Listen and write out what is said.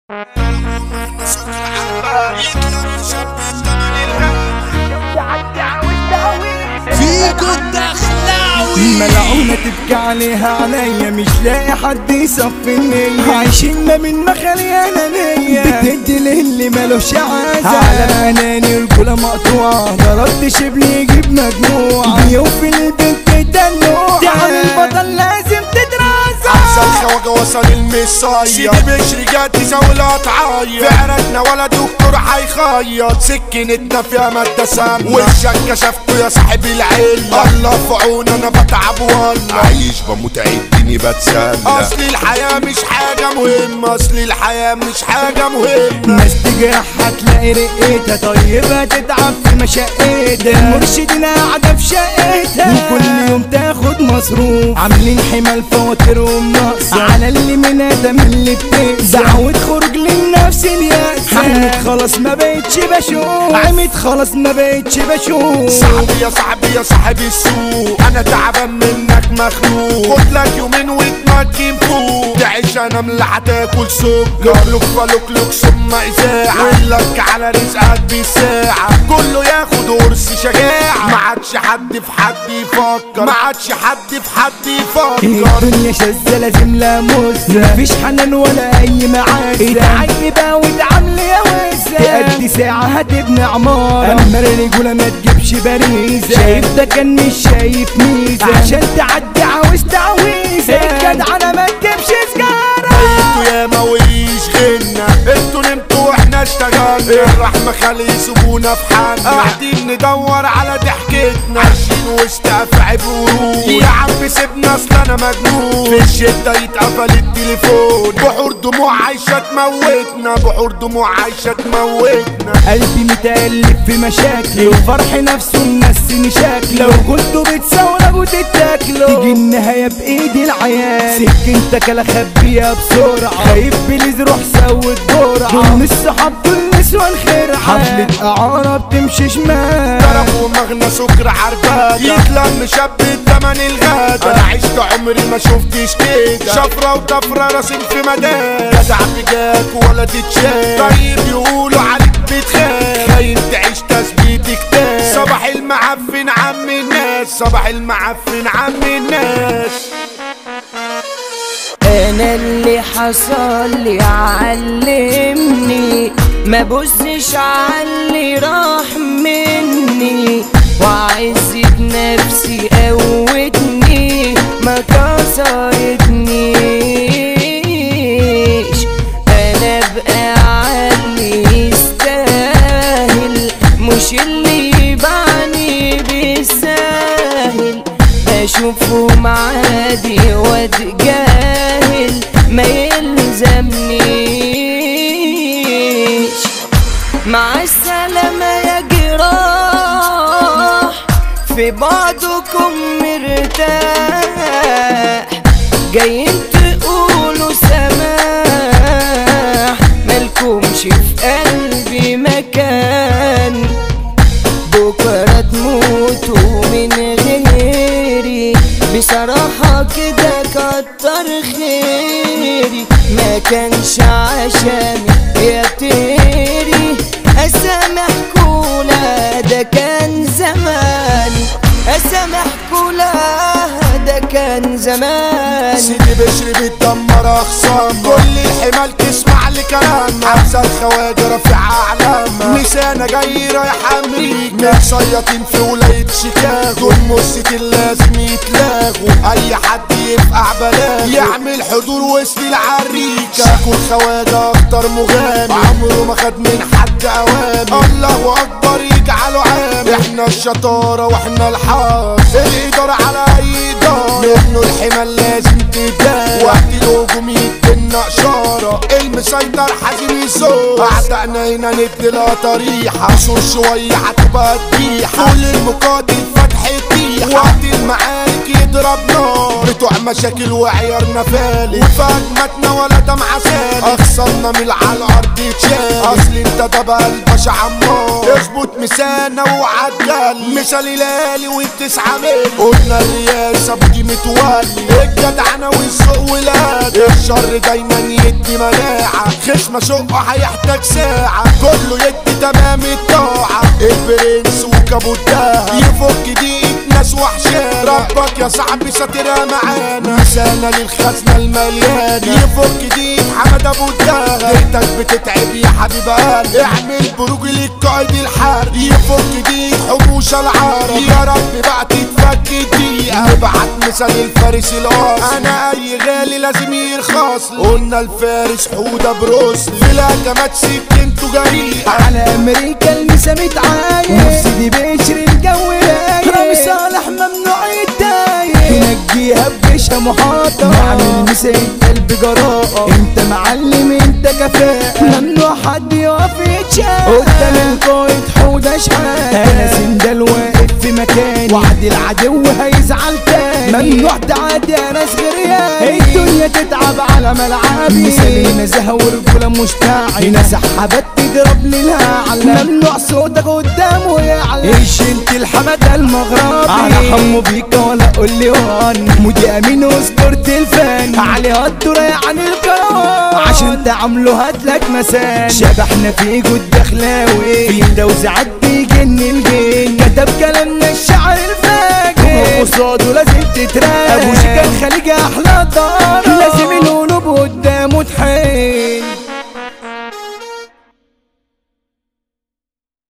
فيكو الدخلاوي ملعونة تبكي عليها عليا مش لاقي حد يصفني عايشين ما من مخالي انانية بتدي للي مالوش عازة على اناني رجولة مقطوعة ضربت شبل يجيب مجموعة بيوفي البنت الدلوعة تعمل بطل لازم تدرس احسن خواجه وصل المصايا سيدي بشري جات زاولة تعاير في عرقنا ولا دكتور هيخيط سكنتنا فيها مادة سامة وشك كشفته يا صاحب العلة الله في عوني انا بتعب والله عايش بموت عدني بتسلى اصل الحياة مش حاجة مهمة اصل الحياة مش حاجة مهمة ناس تجرح هتلاقي رقيتها طيبة تتعب في مشاقتها مرشدنا قاعدة في شقتها وكل يوم تاخد مصروف عاملين حمال فواتيرهم ناقصة على اللي من ادم اللي بتأذى دعوة خروج للنفس اليأس عمت خلاص ما بقتش بشوف عمت خلاص ما بقتش بشوف صاحبي يا صاحبي يا صاحب السوق انا تعبان منك مخنوق خد لك يومين واتمكن فوق تعيش انا ملح تاكل سكر لك فلك لك ثم اذاعه ولك على رزقك بالساعه كله ياخد قرص شجاعه ما عادش حد في حد يفكر ما عادش حد في حد يفكر الدنيا شاذة لازم لا مزة مفيش حنان ولا أي معزة اتعيبة واتعامل يا وزة تأدي ساعة هتبني عمارة أما الرجولة ما تجيبش باريزة شايف ده كان مش شايف ميزة عشان تعدي عاوز تعويذة الجدعنة ما تجيبش سجارة انتوا يا ما ويشغلنا انتوا نمتوا واحنا اشتغلنا الرحمة خلي يسيبونا في حالنا قاعدين ندور على ضحكتنا عايشين وسط افعى بورود يا عم سيبنا اصل انا مجنون في الشدة يتقفل التليفون بحور دموع عايشة تموتنا بحور دموع عايشة تموتنا قلبي متألف في مشاكلي والفرح نفسه منسيني شكلي لو كنتوا بتساونا وتتاكلوا تيجي النهاية بإيدي العيال سكنتك انا خبيها بسرعة خايف بليز روح سوي الجرعة دول مش صحاب دول نسوان خرعة حفلة إعارة بتمشي شمال ضرب ومغنى سكر عرباد يتلم شاب التمن الغدا انا عشت عمري ما شفتش كده شفرة وطفرة راسم في مدار جدع بجاك ولا تتشاف طيب يقولوا عليك بتخاف خاين تعيش تثبيت كتاب صباح المعفن عم الناس صباح المعفن عم الناس انا اللي حصل لي علمني ما بزش علي راح مني وعزة نفسي قوتني ما كسرتنيش انا ابقى علي يستاهل مش اللي يبعني بالساهل بشوفهم عادي واتجاهل ما يلزمنيش مع السلامة يا جراح في بعضكم مرتاح جايين تقولوا سماح مالكمش في قلبي مكان بكرة تموتوا من غيري بصراحة كده كتر خيري ما كانش عشان يا تيري أسامحكوا لا ده كان زماني أسامحكوا لا ده كان زماني سيدي بشري بتدمر اخصام كل الحمال تسمع لكلام عبسة الخواجة رافع اعلام نسانة جاي رايح امريكا متصيطين في ولاية شيكاغو دول مرسة لازم يتلاغوا اي حد يفقع بلاغ يعمل حضور وسط العريكة شكو الخواجة اكتر مغامر عمره ما خد من حد اوامر الله اكبر يجعله عامر احنا الشطارة واحنا الحظ الادارة على اي دار منه الحمال لازم تدار وقت الهجوم يدينا اشارة المسيطر حازم يزور اعدائنا هنا ندي لها طريحة شور شوية هتبقى تبيحة كل المقاتل فتح تيحة وقت المعارك يضرب نار بتوع مشاكل وعيارنا فالي وفي هجمتنا ولا دمعة سالي اخصمنا من على الارض يتشال اصل اصل انت ده بقى الباشا عمار اظبط مسانة وعجل مثال هلالي والتسعة ميل قلنا الرياسة بودي متولي الجدعنة والسوق ولاد الشر دايما يدي مناعة خشمة شقة هيحتاج ساعة كله يدي تمام الطاعة البرنس وكابو الدهب يفك دقيقة ناس وحشانة ربك يا صاحبي ساترها معانا مسانة للخزنة المليانة يفك دقيقة حمد ابو الدهب ليتك بتتعب يا حبيب قلبي اعمل بروج للقائد الحرب يفك دقيقة حبوش العرب يا رب بقى تتفك دقيقة ابعت مثال الفارس الأصل انا اي غالي لازم يرخص لي. قلنا الفارس حودة بروسلي في الهجمات سكنته جريئة على امريكا المسا متعايق نفسي دي بشر الجو رايق رامي صالح ممنوع يتضايق ينجيها بجيشها محاطة نعمل مسا القلب جراءة انت معلم انت كفاءة ممنوع حد يقف يتشاف قدام القائد حودة شحات انا سندال واقف في مكاني وعد العدو هيزعل تاني ممنوع تعدي يا ناس غرياني الدنيا تتعب على ملعبي مثالي نزهة ورجولة مشتاعي هنا سحبات تضرب لي الهعلة ممنوع صوتك قدامه يعلى ايش انت الحمادة المغربي على حمو بيكا ولا قول لي وان مودي امين وذكرت الفن عليها الدورة يعني الكروان عشان تعملوا هاتلك مسان شبحنا في جود دخلاوي في توزيعات بيجن الجن كتب كلامنا الشعر الفاجر قصاده لازم تتراك ابو شيكا الخليج احلى دار لازم القلوب قدامه تحيي